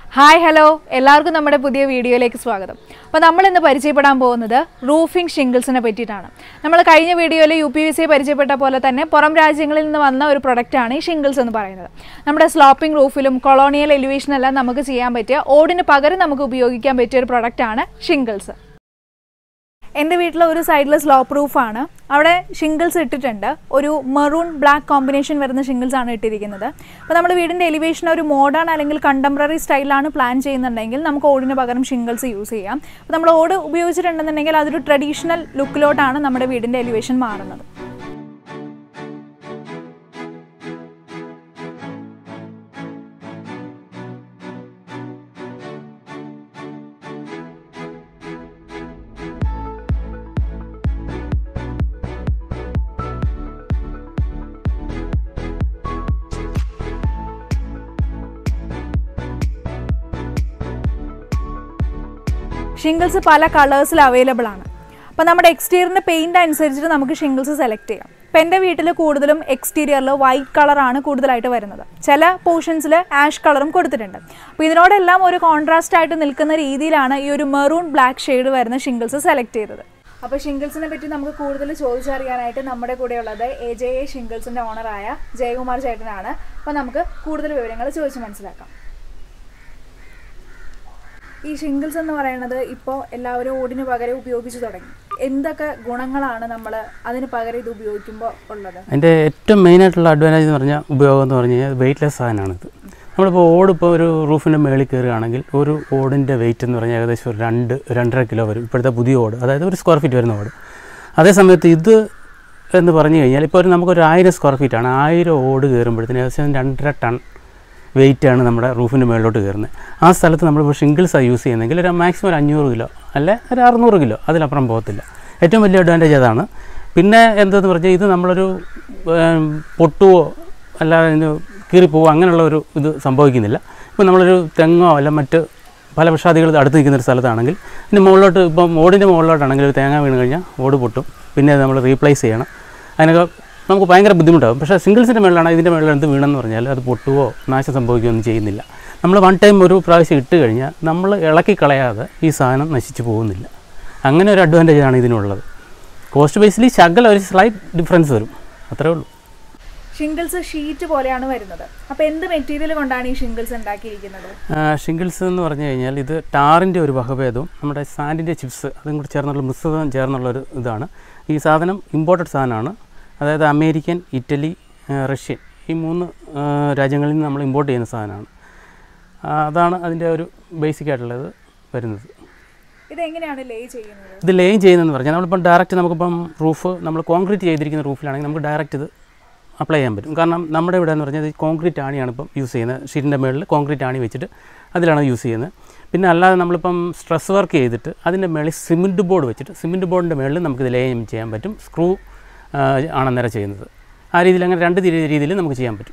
Hi hello എല്ലാവർക്കും നമ്മുടെ പുതിയ വീഡിയോയിലേക്ക് സ്വാഗതം അപ്പോൾ നമ്മൾ ഇന്ന് പരിചയപ്പെടാൻ പോകുന്നത് റൂഫിംഗ് ഷിംഗിൾസിനെ പറ്റിയിട്ടാണ് നമ്മൾ കഴിഞ്ഞ വീഡിയോയിൽ യു പി വി സിയെ പരിചയപ്പെട്ട പോലെ തന്നെ പുറം രാജ്യങ്ങളിൽ നിന്ന് വന്ന ഒരു പ്രൊഡക്റ്റാണ് ഈ ഷിംഗിൾസ് എന്ന് പറയുന്നത് നമ്മുടെ സ്ലോപ്പിംഗ് റൂഫിലും കൊളോണിയൽ എലിവേഷനെല്ലാം നമുക്ക് ചെയ്യാൻ പറ്റിയ ഓടിന് പകരം നമുക്ക് ഉപയോഗിക്കാൻ പറ്റിയ ഒരു പ്രൊഡക്റ്റാണ് ഷിംഗിൾസ് എൻ്റെ വീട്ടിലെ ഒരു സൈഡിൽ സ്ലോപ്പ് റൂഫാണ് അവിടെ ഷിംഗിൾസ് ഇട്ടിട്ടുണ്ട് ഒരു മെറൂൺ ബ്ലാക്ക് കോമ്പിനേഷൻ വരുന്ന ഷിംഗിൾസ് ആണ് ഇട്ടിരിക്കുന്നത് അപ്പോൾ നമ്മുടെ വീടിൻ്റെ എലിവേഷൻ ഒരു മോഡേൺ അല്ലെങ്കിൽ കണ്ടംപററി സ്റ്റൈലാണ് പ്ലാൻ ചെയ്യുന്നുണ്ടെങ്കിൽ നമുക്ക് ഓടിന് പകരം ഷിംഗിൾസ് യൂസ് ചെയ്യാം അപ്പോൾ നമ്മൾ ഓട് ഉപയോഗിച്ചിട്ടുണ്ടെന്നുണ്ടെങ്കിൽ അതൊരു ട്രഡീഷണൽ ലുക്കിലോട്ടാണ് നമ്മുടെ വീടിൻ്റെ എലിവേഷൻ മാറുന്നത് ഷിംഗിൾസ് പല കളേഴ്സിൽ അവൈലബിൾ ആണ് അപ്പോൾ നമ്മുടെ എക്സ്റ്റീരിയറിൻ്റെ പെയിൻറ് അനുസരിച്ചിട്ട് നമുക്ക് ഷിംഗിൾസ് സെലക്ട് ചെയ്യാം ഇപ്പോൾ എൻ്റെ വീട്ടിൽ കൂടുതലും എക്സ്റ്റീരിയറിൽ വൈറ്റ് കളറാണ് കൂടുതലായിട്ട് വരുന്നത് ചില പോർഷൻസിൽ ആഷ് കളറും കൊടുത്തിട്ടുണ്ട് അപ്പോൾ ഇതിനോടെല്ലാം ഒരു കോൺട്രാസ്റ്റ് ആയിട്ട് നിൽക്കുന്ന രീതിയിലാണ് ഈ ഒരു മെറൂൺ ബ്ലാക്ക് ഷെയ്ഡ് വരുന്ന ഷിംഗിൾസ് സെലക്ട് ചെയ്തത് അപ്പോൾ ഷിംഗിൾസിനെ പറ്റി നമുക്ക് കൂടുതൽ ചോദിച്ചറിയാനായിട്ട് നമ്മുടെ കൂടെയുള്ളത് എ ജെ എ ഷിംഗിൾസിൻ്റെ ഓണറായ ജയകുമാർ ചേട്ടനാണ് അപ്പോൾ നമുക്ക് കൂടുതൽ വിവരങ്ങൾ ചോദിച്ച് മനസ്സിലാക്കാം ഈ ഷിംഗിൾസ് എന്ന് പറയുന്നത് ഇപ്പോൾ എല്ലാവരും ഓടിന് പകരം ഉപയോഗിച്ച് തുടങ്ങി എന്തൊക്കെ ഗുണങ്ങളാണ് നമ്മൾ അതിന് പകരം ഇത് ഉപയോഗിക്കുമ്പോൾ ഉള്ളത് അതിൻ്റെ ഏറ്റവും മെയിനായിട്ടുള്ള അഡ്വാൻറ്റേജ് എന്ന് പറഞ്ഞാൽ ഉപയോഗം എന്ന് പറഞ്ഞു കഴിഞ്ഞാൽ വെയിറ്റ്ലെസ് സാധനമാണിത് നമ്മളിപ്പോൾ ഓടിപ്പോൾ ഒരു റൂഫിൻ്റെ മേളിൽ കയറുകയാണെങ്കിൽ ഒരു ഓടിൻ്റെ വെയിറ്റ് എന്ന് പറഞ്ഞാൽ ഏകദേശം ഒരു രണ്ട് രണ്ടര കിലോ വരും ഇപ്പോഴത്തെ പുതിയ ഓട് അതായത് ഒരു സ്ക്വയർ ഫീറ്റ് വരുന്ന ഓട് അതേ സമയത്ത് ഇത് എന്ന് പറഞ്ഞു കഴിഞ്ഞാൽ ഇപ്പോൾ ഒരു നമുക്കൊരു ആയിരം സ്ക്വയർ ഫീറ്റാണ് ആയിരം ഓട് കയറുമ്പോഴത്തേന് ഏകദേശം രണ്ടര ടൺ വെയിറ്റാണ് നമ്മുടെ റൂഫിൻ്റെ മേളിലോട്ട് കയറുന്നത് ആ സ്ഥലത്ത് നമ്മളിപ്പോൾ ഷിംഗിൾസാണ് യൂസ് ചെയ്യുന്നതെങ്കിൽ ഒരു മാക്സിമം ഒരു അഞ്ഞൂറ് കിലോ അല്ലെ ഒരു അറുന്നൂറ് കിലോ അതിലപ്പുറം പോകത്തില്ല ഏറ്റവും വലിയ അഡ്വാൻറ്റേജ് അതാണ് പിന്നെ എന്തെന്ന് പറഞ്ഞാൽ ഇത് നമ്മളൊരു ഏം, പൊട്ടുവോ അല്ലാതെ ഇതിന് കീറിപ്പോവോ അങ്ങനെയുള്ള ഒരു ഇത് സംഭവിക്കുന്നില്ല ഇപ്പോൾ നമ്മളൊരു തെങ്ങോ അല്ല മറ്റ് പല വൃക്ഷാദികൾ അടുത്ത് നിൽക്കുന്ന ഒരു സ്ഥലത്താണെങ്കിൽ ഇതിന് മുകളിലോട്ട് ഇപ്പം ഓടിൻ്റെ മുകളിലോട്ടാണെങ്കിൽ ഒരു തേങ്ങ വീണ് കഴിഞ്ഞാൽ ഓട് പൊട്ടും പിന്നെ അത് നമ്മൾ റീപ്ലേസ് ചെയ്യണം അതിനൊക്കെ നമുക്ക് ഭയങ്കര ബുദ്ധിമുട്ടാകും പക്ഷേ സിംഗിൾസിൻ്റെ മേളിലാണ് ഇതിൻ്റെ മേളിൽ എന്ത് വീണെന്ന് പറഞ്ഞാൽ അത് പൊട്ടുവോ നാശം സംഭവിക്കുകയോ ഒന്നും ചെയ്യുന്നില്ല നമ്മൾ വൺ ടൈം ഒരു പ്രാവശ്യം ഇട്ട് കഴിഞ്ഞാൽ നമ്മൾ ഇളക്കി കളയാതെ ഈ സാധനം നശിച്ചു പോകുന്നില്ല അങ്ങനെ ഒരു അഡ്വാൻറ്റേജ് ആണ് ഇതിനുള്ളത് കോസ്റ്റ് ബേസിലി ശകല ഒരു സ്ലൈറ്റ് ഡിഫറൻസ് വരും അത്രേ ഉള്ളൂ ഷിംഗിൾസ് ഷീറ്റ് പോലെയാണ് വരുന്നത് അപ്പോൾ എന്ത് മെറ്റീരിയൽ കൊണ്ടാണ് ഈ ഷിംഗിൾസ് ഉണ്ടാക്കിയിരിക്കുന്നത് ഷിംഗിൾസ് എന്ന് പറഞ്ഞു കഴിഞ്ഞാൽ ഇത് ടാറിൻ്റെ ഒരു വകഭേദവും നമ്മുടെ സാൻഡിൻ്റെ ചിപ്സ് അതും കൂടി ചേർന്നുള്ള മിശ്രിതം ചേർന്നുള്ള ഒരു ഇതാണ് ഈ സാധനം ഇമ്പോർട്ടഡ് സാധനമാണ് അതായത് അമേരിക്കൻ ഇറ്റലി ആ, റഷ്യൻ ഈ മൂന്ന് ആ, രാജ്യങ്ങളിൽ നിന്ന് നമ്മൾ ഇമ്പോർട്ട് ചെയ്യുന്ന സാധനമാണ് ആ, അതാണ് അതിൻ്റെ ഒരു ബേസിക് ആയിട്ടുള്ളത് വരുന്നത് ഇത് എങ്ങനെയാണ് ലേ ചെയ്യുന്നത് ഇത് ലേയും ചെയ്യുന്നതെന്ന് പറഞ്ഞാൽ നമ്മളിപ്പം ഡയറക്റ്റ് നമുക്കിപ്പം റൂഫ് നമ്മൾ കോൺക്രീറ്റ് ചെയ്തിരിക്കുന്ന റൂഫിലാണെങ്കിൽ നമുക്ക് ഡയറക്റ്റ് ഇത് അപ്ലൈ ചെയ്യാൻ പറ്റും കാരണം നമ്മുടെ ഇവിടെ എന്ന് പറഞ്ഞാൽ ഇത് കോൺക്രീറ്റ് ആണിയാണ് ഇപ്പം യൂസ് ചെയ്യുന്നത് ഷീറ്റിൻ്റെ മുകളിൽ കോൺക്രീറ്റ് ആണി വെച്ചിട്ട് അതിലാണ് യൂസ് ചെയ്യുന്നത് പിന്നെ അല്ലാതെ നമ്മളിപ്പം സ്ട്രെസ് വർക്ക് ചെയ്തിട്ട് അതിൻ്റെ മുകളിൽ സിമെൻറ്റ് ബോർഡ് വെച്ചിട്ട് സിമെൻറ്റ് ബോർഡിൻ്റെ മുകളിൽ നമുക്കിത് ലേയം ചെയ്യാൻ പറ്റും സ്ക്രൂ ആണ് അന്നേരം ചെയ്യുന്നത് ആ രീതിയിൽ അങ്ങനെ രണ്ട് രീതിയിൽ നമുക്ക് ചെയ്യാൻ പറ്റും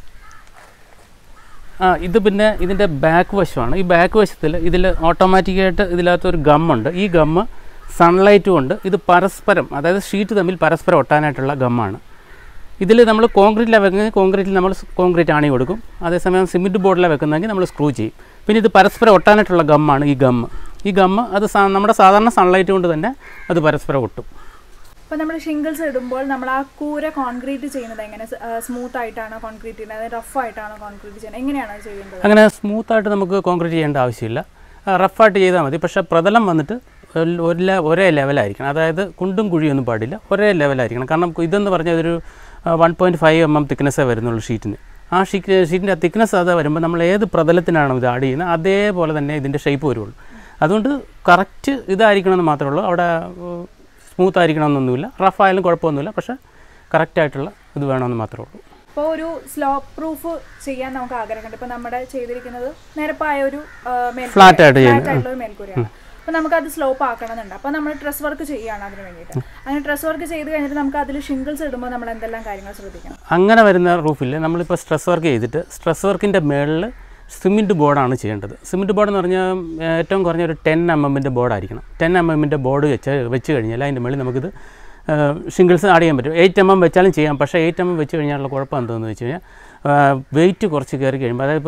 ആ ഇത് പിന്നെ ഇതിൻ്റെ ബാക്ക് വശമാണ് ഈ ബാക്ക് വശത്തിൽ ഇതിൽ ഓട്ടോമാറ്റിക്കായിട്ട് ഇതിനകത്ത് ഒരു ഗമ്മുണ്ട് ഈ ഗമ്മ് സൺലൈറ്റ് കൊണ്ട് ഇത് പരസ്പരം അതായത് ഷീറ്റ് തമ്മിൽ പരസ്പരം ഒട്ടാനായിട്ടുള്ള ഗമ്മാണ് ഇതിൽ നമ്മൾ കോൺക്രീറ്റിലാണ് വെക്കുന്നത് കോൺക്രീറ്റിൽ നമ്മൾ കോൺക്രീറ്റ് ആണി കൊടുക്കും അതേസമയം സിമെൻറ്റ് ബോർഡിലാണ് വെക്കുന്നതെങ്കിൽ നമ്മൾ സ്ക്രൂ ചെയ്യും പിന്നെ ഇത് പരസ്പരം ഒട്ടാനായിട്ടുള്ള ഗമ്മാണ് ഈ ഗമ്മ് ഈ ഗമ്മ് അത് സാ- നമ്മുടെ സാധാരണ സൺലൈറ്റ് കൊണ്ട് തന്നെ അത് പരസ്പരം ഒട്ടും അപ്പോൾ നമ്മൾ ഷിംഗിൾസ് ഇടുമ്പോൾ നമ്മൾ ആ കൂര കോൺക്രീറ്റ് ചെയ്യുന്നത് എങ്ങനെ സ്മൂത്ത് ആയിട്ടാണോ കോൺക്രീറ്റ് ചെയ്യുന്നത് അതായത് റഫ് ആയിട്ടാണോ കോൺക്രീറ്റ് ചെയ്യുന്നത് എങ്ങനെയാണ് അത് ചെയ്യുന്നത് അങ്ങനെ സ്മൂത്തായിട്ട് നമുക്ക് കോൺക്രീറ്റ് ചെയ്യേണ്ട ആവശ്യമില്ല റഫായിട്ട് ചെയ്താൽ മതി പക്ഷേ പ്രതലം വന്നിട്ട് ഒരു ഒരു ലെ- ഒരേ ലെവലായിരിക്കണം അതായത് കുണ്ടും കുഴിയൊന്നും പാടില്ല ഒരേ ലെവലായിരിക്കണം കാരണം ഇതെന്ന് പറഞ്ഞാൽ ഒരു one point five M M തിക്നെസ്സേ വരുന്നുള്ളൂ ഷീറ്റിന് ആ ഷീറ്റ് ഷീറ്റിൻ്റെ തിക്നെസ് അത് വരുമ്പോൾ നമ്മൾ ഏത് പ്രതലത്തിനാണോ ഇത് ആഡ് ചെയ്യുന്നത് അതേപോലെ തന്നെ ഇതിൻ്റെ ഷേപ്പ് വരുള്ളൂ അതുകൊണ്ട് കറക്റ്റ് ഇതായിരിക്കണമെന്ന് മാത്രമേ ഉള്ളൂ അവിടെ സ്മൂത്ത് ആയിരിക്കണമെന്നൊന്നുമില്ല റഫായാലും കുഴപ്പമൊന്നുമില്ല പക്ഷേ കറക്റ്റായിട്ടുള്ള ഇത് വേണമെന്ന് മാത്രമേ ഉള്ളൂ ഇപ്പോൾ ഒരു സ്ലോപ്പ് പ്രൂഫ് ചെയ്യാൻ നമുക്ക് ആഗ്രഹമുണ്ട് ഇപ്പോൾ നമ്മുടെ ചെയ്തിരിക്കുന്നത് നിരപ്പായ ഒരു ആ, മേൽക്കൂര- Flat ആയിട്ട് flat ചെയ്യുന്നത്. ആയിട്ടുള്ള ഒരു മേൽക്കൂരയാണ് അപ്പോൾ നമുക്ക് അത് സ്ലോപ്പ് ആക്കണമെന്നുണ്ട് അപ്പോൾ നമ്മൾ ഡ്രസ് വർക്ക് ചെയ്യുകയാണ് അതിന് വേണ്ടിയിട്ട് അങ്ങനെ ഡ്രസ് വർക്ക് ചെയ്ത് കഴിഞ്ഞിട്ട് നമുക്ക് അതിൽ ഷിംഗിൾസ് ഇടുമ്പോൾ നമ്മൾ എന്തെല്ലാം കാര്യങ്ങൾ ശ്രദ്ധിക്കണം അങ്ങനെ വരുന്ന റൂഫിൽ നമ്മളിപ്പോൾ സ്ട്രെസ് വർക്ക് ചെയ്തിട്ട് സ്ട്രെസ് വർക്കിൻ്റെ മേളിൽ സിമെൻറ്റ് ബോർഡാണ് ചെയ്യേണ്ടത് സിമെൻറ്റ് ബോർഡ് എന്ന് പറഞ്ഞാൽ ഏഹ്, ഏറ്റവും കുറഞ്ഞ ഒരു ടെൻ എം എമ്മിൻ്റെ ബോർഡായിരിക്കണം ടെൻ എം എമ്മിൻ്റെ ബോർഡ് വെച്ച് വെച്ച് കഴിഞ്ഞാൽ അതിൻ്റെ മേളിൽ നമുക്കിത് ഷിംഗിൾസ് ആഡ് ചെയ്യാൻ പറ്റും എയ്റ്റ് എം എം വെച്ചാലും ചെയ്യാം പക്ഷേ എയ്റ്റ് എം എം വെച്ച് കഴിഞ്ഞാലുള്ള കുഴപ്പം എന്താണെന്ന് വെച്ച് കഴിഞ്ഞാൽ വെയിറ്റ് കുറച്ച് കയറി കഴിയുമ്പോൾ അതായത് ഇപ്പം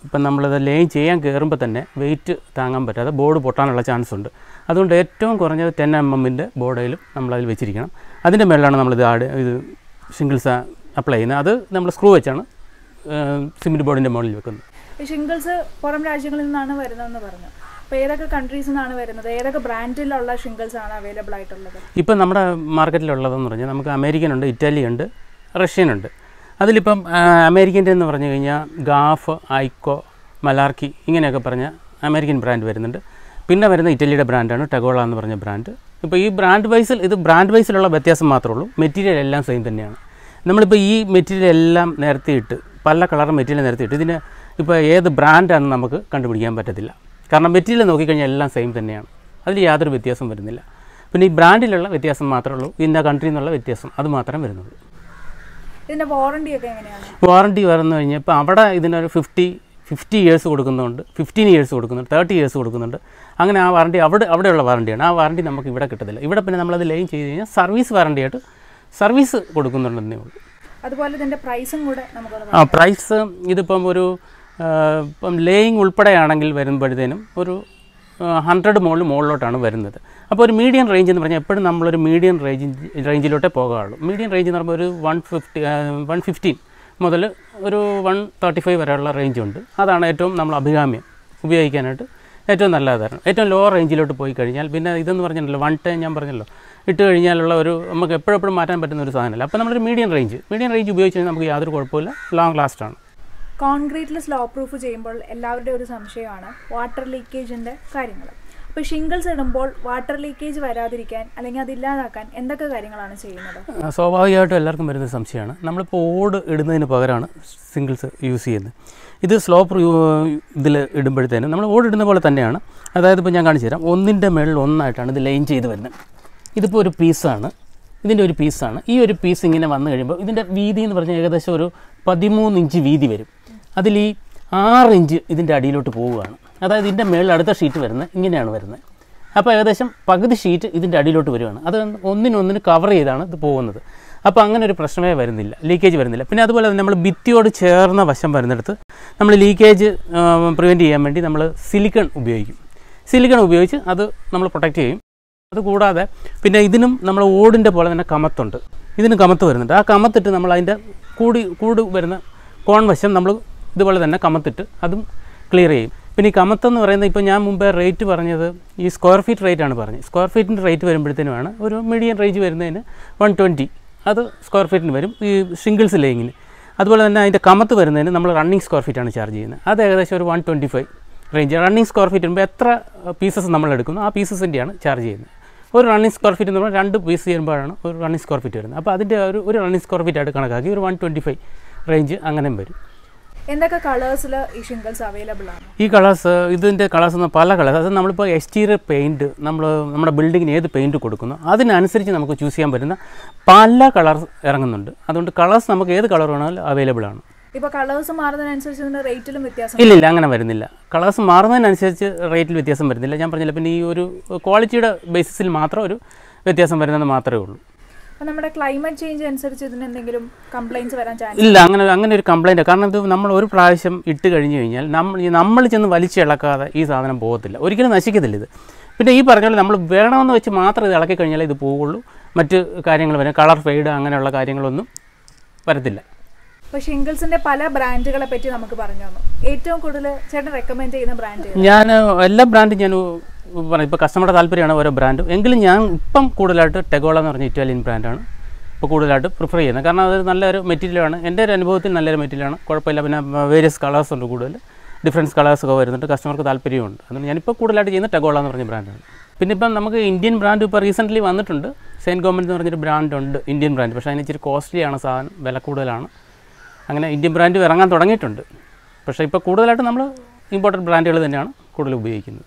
ഇപ്പം നമ്മളത് ലേയിങ് ചെയ്യാൻ കയറുമ്പോൾ തന്നെ വെയിറ്റ് താങ്ങാൻ പറ്റാതെ ബോർഡ് പൊട്ടാനുള്ള ചാൻസ് ഉണ്ട് അതുകൊണ്ട് ഏറ്റവും കുറഞ്ഞത് ടെൻ എം എമ്മിൻ്റെ ബോർഡയിലും നമ്മളതിൽ വെച്ചിരിക്കണം അതിൻ്റെ മേളിലാണ് നമ്മളിത് ആഡ് ഇത് ഷിംഗിൾസ് അപ്ലൈ ചെയ്യുന്നത് അത് നമ്മൾ സ്ക്രൂ വെച്ചാണ് സിമെൻറ്റ് ബോർഡിൻ്റെ മുകളിൽ വെക്കുന്നത് ഈ ഷിംഗിൾസ് പുറം രാജ്യങ്ങളിൽ നിന്നാണ് വരുന്നതെന്ന് പറഞ്ഞു അപ്പോൾ ഏതൊക്കെ കൺട്രീസിൽ നിന്നാണ് വരുന്നത് ഏതൊക്കെ ബ്രാൻഡിലുള്ള ഷിംഗിൾസ് ആണ് അവൈലബിൾ ആയിട്ടുള്ളത് ഇപ്പം നമ്മുടെ മാർക്കറ്റിലുള്ളതെന്ന് പറഞ്ഞാൽ നമുക്ക് അമേരിക്കൻ ഉണ്ട് ഇറ്റാലി ഉണ്ട് റഷ്യൻ ഉണ്ട് അതിലിപ്പം ആ, അമേരിക്കൻ്റെ എന്ന് പറഞ്ഞു കഴിഞ്ഞാൽ ഗാഫ് ഐക്കോ മലാർക്കി ഇങ്ങനെയൊക്കെ പറഞ്ഞ അമേരിക്കൻ ബ്രാൻഡ് വരുന്നുണ്ട് പിന്നെ വരുന്ന ഇറ്റലിയുടെ ബ്രാൻഡാണ് ടെഗോള എന്ന് പറഞ്ഞ ബ്രാൻഡ് ഇപ്പോൾ ഈ ബ്രാൻഡ് വൈസിൽ ഇത് ബ്രാൻഡ് വൈസിലുള്ള വ്യത്യാസം മാത്രമേ ഉള്ളൂ മെറ്റീരിയൽ എല്ലാം സെയിം തന്നെയാണ് നമ്മളിപ്പോൾ ഈ മെറ്റീരിയൽ എല്ലാം നിരത്തിയിട്ട് പല കളർ മെറ്റീരിയൽ നിരത്തിയിട്ട് ഇതിന് ഇപ്പോൾ ഏത് ബ്രാൻഡാണെന്ന് നമുക്ക് കണ്ടുപിടിക്കാൻ പറ്റത്തില്ല കാരണം മെറ്റീരിയൽ നോക്കിക്കഴിഞ്ഞാൽ എല്ലാം സെയിം തന്നെയാണ് അതിൽ യാതൊരു വ്യത്യാസം വരുന്നില്ല പിന്നെ ഈ ബ്രാൻഡിലുള്ള വ്യത്യാസം മാത്രമേ ഉള്ളൂ ഇന്ന കൺട്രിയിൽ നിന്നുള്ള വ്യത്യാസം അത് മാത്രമേ വരുന്നുള്ളൂ ഇതിന്റെ വാറണ്ടി ഒക്കെ എങ്ങനെയാണ് വാറണ്ടി വന്നു കഴിഞ്ഞാൽ ഇപ്പോൾ അവിടെ ഇതിനൊരു ഫിഫ്റ്റി ഫിഫ്റ്റി ഇയേഴ്സ് കൊടുക്കുന്നുണ്ട് ഫിഫ്റ്റീൻ ഇയേഴ്സ് കൊടുക്കുന്നുണ്ട് തേർട്ടി ഇയേഴ്സ് കൊടുക്കുന്നുണ്ട് അങ്ങനെ ആ വാറണ്ടി അവിടെ അവിടെയുള്ള വാറണ്ടിയാണ് ആ വാറണ്ടി നമുക്ക് ഇവിടെ കിട്ടത്തില്ല ഇവിടെ പിന്നെ നമ്മളത് ലൈൻ ചെയ്ത് കഴിഞ്ഞാൽ സർവീസ് വാറണ്ടി ആയിട്ട് സർവീസ് കൊടുക്കുന്നുണ്ടെന്നേ ഉള്ളൂ അതുപോലെ ഇതിന്റെ പ്രൈസും കൂടെ നമുക്കൊന്ന് ആ പ്രൈസ് ഇതിപ്പം ഒരു ആ, ഇപ്പം ലേയിങ് ഉൾപ്പെടെയാണെങ്കിൽ വരുമ്പോഴത്തേനും ഒരു ഹൺഡ്രഡ് മുകളിൽ മുകളിലോട്ടാണ് വരുന്നത് അപ്പോൾ ഒരു മീഡിയം റേഞ്ച് എന്ന് പറഞ്ഞാൽ എപ്പോഴും നമ്മളൊരു മീഡിയം റേഞ്ച് റേഞ്ചിലോട്ടേ പോകാറുള്ളൂ മീഡിയം റേഞ്ച് എന്ന് പറയുമ്പോൾ ഒരു വൺ ഫിഫ്റ്റി വൺ ഫിഫ്റ്റീൻ മുതൽ ഒരു വൺ തേർട്ടി ഫൈവ് വരെയുള്ള റേഞ്ച് ഉണ്ട് അതാണ് ഏറ്റവും നമ്മൾ അഭികാമ്യം ഉപയോഗിക്കാനായിട്ട് ഏറ്റവും നല്ലതായിരുന്നു ഏറ്റവും ലോ റേഞ്ചിലോട്ട് പോയി കഴിഞ്ഞാൽ പിന്നെ ഇതെന്ന് പറഞ്ഞല്ലോ വൺ ടൈം ഞാൻ പറഞ്ഞല്ലോ ഇട്ട് കഴിഞ്ഞാലുള്ള ഒരു നമുക്ക് എപ്പോഴെപ്പോഴും മാറ്റാൻ പറ്റുന്ന ഒരു സാധനമല്ല അപ്പോൾ നമ്മളൊരു മീഡിയം റേഞ്ച് മീഡിയം റേഞ്ച് ഉപയോഗിച്ച് കഴിഞ്ഞാൽ നമുക്ക് യാതൊരു കുഴപ്പമില്ല ലോങ് ലാസ്റ്റാണ് കോൺക്രീറ്റിൽ സ്ലോ പ്രൂഫ് ചെയ്യുമ്പോൾ എല്ലാവരുടെയും ഒരു സംശയമാണ് വാട്ടർ ലീക്കേജിന്റെ കാര്യങ്ങൾ അപ്പോൾ ഷിംഗിൾസ് ഇടുമ്പോൾ വാട്ടർ ലീക്കേജ് വരാതിരിക്കാൻ അല്ലെങ്കിൽ അത് ഇല്ലാതാക്കാൻ എന്തൊക്കെ കാര്യങ്ങളാണ് ചെയ്യുന്നത് ആ, സ്വാഭാവികമായിട്ടും എല്ലാവർക്കും വരുന്ന സംശയമാണ് നമ്മളിപ്പോൾ ഓട് ഇടുന്നതിന് പകരമാണ് സിംഗിൾസ് യൂസ് ചെയ്യുന്നത് ഇത് സ്ലോപ്പ് ഇതിൽ ഇടുമ്പോഴത്തേനും നമ്മൾ ഓട് ഇടുന്ന പോലെ തന്നെയാണ് അതായത് ഇപ്പോൾ ഞാൻ കാണിച്ചു തരാം ഒന്നിൻ്റെ മേളിൽ ഒന്നായിട്ടാണ് ഇത് ലൈൻ ചെയ്ത് വരുന്നത് ഇതിപ്പോൾ ഒരു പീസാണ് ഇതിൻ്റെ ഒരു പീസാണ് ഈ ഒരു പീസ് ഇങ്ങനെ വന്നു കഴിയുമ്പോൾ ഇതിൻ്റെ വീതി എന്ന് പറഞ്ഞാൽ ഏകദേശം ഒരു പതിമൂന്ന് ഇഞ്ച് വീതി വരും അതിൽ ഈ ആറ് ഇഞ്ച് ഇതിൻ്റെ അടിയിലോട്ട് പോവുകയാണ് അതായത് ഇതിൻ്റെ മേളിൽ അടുത്ത ഷീറ്റ് വരുന്നത് ഇങ്ങനെയാണ് വരുന്നത് അപ്പോൾ ഏകദേശം പകുതി ഷീറ്റ് ഇതിൻ്റെ അടിയിലോട്ട് വരുവാണ് അത് ഒന്നിനൊന്നിന് കവർ ചെയ്താണ് ഇത് പോകുന്നത് അപ്പോൾ അങ്ങനെ ഒരു പ്രശ്നമേ വരുന്നില്ല ലീക്കേജ് വരുന്നില്ല പിന്നെ അതുപോലെ തന്നെ നമ്മൾ ഭിത്തിയോട് ചേർന്ന വശം വരുന്നിടത്ത് നമ്മൾ ലീക്കേജ് പ്രിവെൻറ്റ് ചെയ്യാൻ വേണ്ടി നമ്മൾ സിലിക്കൺ ഉപയോഗിക്കും സിലിക്കൺ ഉപയോഗിച്ച് അത് നമ്മൾ പ്രൊട്ടക്റ്റ് ചെയ്യും അത് കൂടാതെ പിന്നെ ഇതിനും നമ്മൾ ഓടിൻ്റെ പോലെ തന്നെ കമത്തുണ്ട് ഇതിന് കമത്ത് വരുന്നുണ്ട് ആ കമത്തിട്ട് നമ്മൾ അതിൻ്റെ കൂടി കൂട് വരുന്ന കോൺ വശം നമ്മൾ ഇതുപോലെ തന്നെ കമത്തിട്ട് അതും ക്ലിയർ ചെയ്യും പിന്നെ ഈ കമത്തെന്ന് പറയുന്നത് ഇപ്പോൾ ഞാൻ മുമ്പേ റേറ്റ് പറഞ്ഞത് ഈ സ്ക്വയർ ഫീറ്റ് റേറ്റ് ആണ് പറഞ്ഞത് സ്ക്വയർ ഫീറ്റിൻ്റെ റേറ്റ് വരുമ്പോഴത്തേനുമാണ് ഒരു മീഡിയം റേഞ്ച് വരുന്നതിന് വൺ ട്വൻറ്റി അത് സ്ക്വയർ ഫീറ്റിന് വരും ഈ സിംഗിൾസ് ലേയിങ്ങിന് അതുപോലെ തന്നെ അതിൻ്റെ കമത്ത് വരുന്നതിന് നമ്മൾ റണ്ണിങ് സ്ക്വയർ ഫീറ്റാണ് ചാർജ് ചെയ്യുന്നത് അത് ഏകദേശം ഒരു one twenty five range running square feet വരുമ്പോൾ എത്ര പീസസ് നമ്മൾ എടുക്കുന്നു ആ പീസസിൻ്റെയാണ് ചാർജ് ചെയ്യുന്നത് ഒരു റണ്ണിങ് സ്ക്വയർ ഫീറ്റ് എന്ന് പറഞ്ഞാൽ രണ്ട് പീസ് ചെയ്യുമ്പോഴാണ് ഒരു റണ്ണിങ് സ്ക്വയർ ഫീറ്റ് വരുന്നത് അപ്പോൾ അതിൻ്റെ ഒരു ഒരു റണ്ണിങ് സ്ക്വയർ ഫീറ്റ് ആയിട്ട് കണക്കാക്കി ഒരു വൺ ട്വൻറ്റി ഫൈവ് റേഞ്ച് അങ്ങനെയും വരും എന്തൊക്കെ കളേഴ്സിൽ ഈ ഷിംഗിൾസ് അവൈലബിൾ ആണ് ഈ കളേഴ്സ് ഇതിൻ്റെ കളേഴ്സ് എന്ന് പല കളേഴ്സ് അത് നമ്മളിപ്പോൾ എക്സ്റ്റീരിയർ പെയിൻറ്റ് നമ്മൾ നമ്മുടെ ബിൽഡിങ്ങിന് ഏത് പെയിൻറ്റ് കൊടുക്കുന്നു അതിനനുസരിച്ച് നമുക്ക് ചൂസ് ചെയ്യാൻ പറ്റുന്ന പല കളേഴ്സ് ഇറങ്ങുന്നുണ്ട് അതുകൊണ്ട് കളേഴ്സ് നമുക്ക് ഏത് കളർ വേണമെങ്കിലും അവൈലബിൾ ആണ് ഇപ്പോൾ കളേഴ്സ് മാറുന്നതിനനുസരിച്ച് ഇതിന്റെ റേറ്റിലും വ്യത്യാസം ഇല്ല ഇല്ല അങ്ങനെ വരുന്നില്ല കളേഴ്സ് മാറുന്നതിനനുസരിച്ച് റേറ്റിൽ വ്യത്യാസം വരുന്നില്ല ഞാൻ പറഞ്ഞില്ല പിന്നെ ഈ ഒരു ക്വാളിറ്റിയുടെ ബേസിസിൽ മാത്രം ഒരു വ്യത്യാസം വരുന്നത് മാത്രമേ ഉള്ളൂ അപ്പോൾ നമ്മുടെ ക്ലൈമറ്റ് ചേഞ്ച് അനുസരിച്ച് ഇതിന് എന്തെങ്കിലും കംപ്ലൈൻറ്റ്സ് വരാൻ ചാൻസ് ഇല്ല അങ്ങനെ അങ്ങനെ ഒരു കംപ്ലൈൻറ്റ് കാരണം ഇത് നമ്മൾ ഒരു പ്രാവശ്യം ഇട്ട് കഴിഞ്ഞ് കഴിഞ്ഞാൽ നമ്മൾ ഈ നമ്മൾ ചെന്ന് വലിച്ചിളക്കാതെ ഈ സാധനം പോകത്തില്ല ഒരിക്കലും നശിക്കത്തില്ല ഇത് പിന്നെ ഈ പറഞ്ഞ പോലെ നമ്മൾ വേണമെന്ന് വെച്ച് മാത്രം ഇത് ഇളക്കി കഴിഞ്ഞാൽ ഇത് പോവുള്ളൂ മറ്റ് കാര്യങ്ങൾ വരാം കളർ ഫെയ്ഡ് അങ്ങനെയുള്ള കാര്യങ്ങളൊന്നും വരത്തില്ല അപ്പോൾ ഷിംഗിൾസിന്റെ പല ബ്രാൻഡുകളെ പറ്റി നമുക്ക് പറഞ്ഞു തന്നു ഏറ്റവും കൂടുതൽ ചേട്ടൻ റെക്കമെൻഡ് ചെയ്യുന്ന ബ്രാൻഡ് ഞാൻ എല്ലാ ബ്രാൻഡും ഞാൻ പറയും ഇപ്പോൾ കസ്റ്റമറുടെ താല്പര്യമാണ് ഓരോ ബ്രാൻഡും എങ്കിലും ഞാൻ ഇപ്പം കൂടുതലായിട്ട് ടെഗോള എന്ന് പറഞ്ഞ ഇറ്റാലിയൻ ബ്രാൻഡാണ് ഇപ്പോൾ കൂടുതലായിട്ട് പ്രിഫർ ചെയ്യുന്നത് കാരണം അത് നല്ലൊരു മെറ്റീരിയലാണ് എൻ്റെ ഒരു അനുഭവത്തിൽ നല്ലൊരു മെറ്റീരിയലാണ് കുഴപ്പമില്ല പിന്നെ വേരിയസ് കളേഴ്സ് ഉണ്ട് കൂടുതൽ ഡിഫറൻസ് കളേഴ്സൊക്കെ വരുന്നുണ്ട് കസ്റ്റമർക്ക് താല്പര്യമുണ്ട് അതുകൊണ്ട് ഞാനിപ്പോൾ കൂടുതലായിട്ട് ചെയ്യുന്ന ടെഗോള എന്ന് പറഞ്ഞ ബ്രാൻഡാണ് പിന്നെ ഇപ്പം നമുക്ക് ഇന്ത്യൻ ബ്രാൻഡ് ഇപ്പോൾ റീസെൻ്റ്ലി വന്നിട്ടുണ്ട് സെയിൻറ്റ് ഗവൺമെൻറ് എന്ന് പറഞ്ഞൊരു ബ്രാൻഡ് ഉണ്ട് ഇന്ത്യൻ ബ്രാൻഡ് പക്ഷേ അതിന് ഇച്ചിരി കോസ്റ്റ്ലിയാണ് സാധനം വില കൂടുതലാണ് അങ്ങനെ ഇന്ത്യൻ ബ്രാൻഡ് ഇറങ്ങാൻ തുടങ്ങിയിട്ടുണ്ട് പക്ഷേ ഇപ്പോൾ കൂടുതലായിട്ട് നമ്മൾ ഇമ്പോർട്ടൻറ്റ് ബ്രാൻഡുകൾ തന്നെയാണ് കൂടുതൽ ഉപയോഗിക്കുന്നത്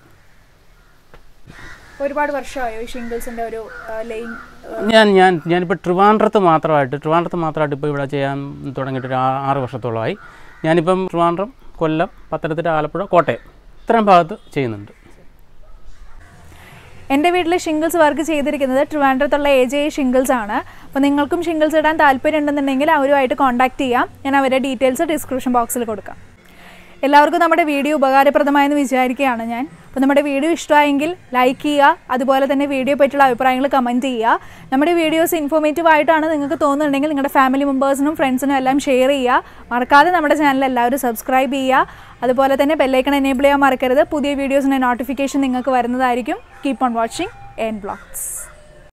ഒരുപാട് വർഷമായോ ഈ ഷിംഗിൾസിന്റെ ഒരു ലൈൻ ഞാൻ ഞാൻ ഞാനിപ്പോൾ ട്രിവാൻഡ്രത്ത് മാത്രമായിട്ട് ട്രിവാൻഡ്രത്ത് മാത്രമായിട്ട് ഇപ്പോൾ ഇവിടെ ചെയ്യാൻ തുടങ്ങിയിട്ട് ഒരു ആ- ആറ് വർഷത്തോളമായി ഞാനിപ്പം ട്രിവാൻഡ്രം കൊല്ലം പത്തനംതിട്ട ആലപ്പുഴ കോട്ടയം ഇത്രയും ഭാഗത്ത് ചെയ്യുന്നുണ്ട് എൻ്റെ വീട്ടിൽ ഷിംഗിൾസ് വർക്ക് ചെയ്തിരിക്കുന്നത് ട്രിവാൻഡ്രത്തുള്ള എ ജെ ഷിംഗിൾസ് ആണ് അപ്പോൾ നിങ്ങൾക്കും ഷിംഗിൾസ് ഇടാൻ താല്പര്യം ഉണ്ടെന്നുണ്ടെങ്കിൽ അവരുമായിട്ട് കോൺടാക്ട് ചെയ്യാം ഞാൻ അവരുടെ ഡീറ്റെയിൽസ് ഡിസ്ക്രിപ്ഷൻ ബോക്സിൽ കൊടുക്കാം എല്ലാവർക്കും നമ്മുടെ വീഡിയോ ഉപകാരപ്രദമായെന്ന് വിചാരിക്കുകയാണ് ഞാൻ അപ്പോൾ നമ്മുടെ വീഡിയോ ഇഷ്ടമായെങ്കിൽ ലൈക്ക് ചെയ്യുക അതുപോലെ തന്നെ വീഡിയോ പറ്റിയുള്ള അഭിപ്രായങ്ങൾ കമൻറ്റ് ചെയ്യുക നമ്മുടെ വീഡിയോസ് ഇൻഫോർമേറ്റീവ് ആയിട്ടാണ് നിങ്ങൾക്ക് തോന്നുന്നുണ്ടെങ്കിൽ നിങ്ങളുടെ ഫാമിലി മെമ്പേഴ്സിനും ഫ്രണ്ട്സിനും എല്ലാം ഷെയർ ചെയ്യുക മറക്കാതെ നമ്മുടെ ചാനൽ എല്ലാവരും സബ്സ്ക്രൈബ് ചെയ്യുക അതുപോലെ തന്നെ ബെല്ലൈക്കൺ എനേബിൾ ചെയ്യാൻ മറക്കരുത് പുതിയ വീഡിയോസിൻ്റെ നോട്ടിഫിക്കേഷൻ നിങ്ങൾക്ക് വരുന്നതായിരിക്കും keep on watching N blogs